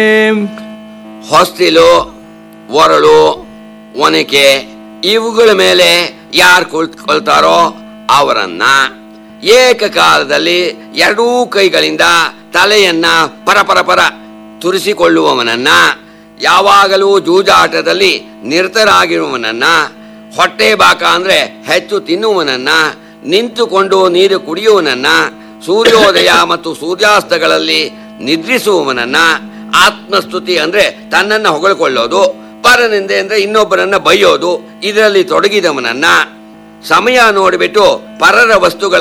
ಹೊಸ್ತಿಲು ಒರಳು ಒನಕೆ ಇವುಗಳ ಮೇಲೆ ಯಾರು ಕುಳಿತುಕೊಳ್ತಾರೋ ಅವರನ್ನ ಏಕಕಾಲದಲ್ಲಿ ಎರಡೂ ಕೈಗಳಿಂದ ತಲೆಯನ್ನ ಪರಪರ ಪರ ತುರಿಸಿಕೊಳ್ಳುವವನನ್ನ ಯಾವಾಗಲೂ ಜೂಜಾಟದಲ್ಲಿ ನಿರತರಾಗಿರುವವನನ್ನ ಹೊಟ್ಟೆ ಬಾಕ ಅಂದ್ರೆ ಹೆಚ್ಚು ತಿನ್ನುವನನ್ನ ನಿಂತುಕೊಂಡು ನೀರು ಕುಡಿಯುವನನ್ನ ಸೂರ್ಯೋದಯ ಮತ್ತು ಸೂರ್ಯಾಸ್ತಗಳಲ್ಲಿ ನಿದ್ರಿಸುವವನನ್ನ ಆತ್ಮಸ್ತುತಿ ಅಂದ್ರೆ ತನ್ನನ್ನ ಹೊಗಳಿಕೊಳ್ಳೋದು ಪರನಿಂದೆ ಅಂದ್ರೆ ಇನ್ನೊಬ್ಬರನ್ನ ಬೈಯೋದು ಇದರಲ್ಲಿ ತೊಡಗಿದವನನ್ನ ಸಮಯ ನೋಡಿಬಿಟ್ಟು ಪರರ ವಸ್ತುಗಳ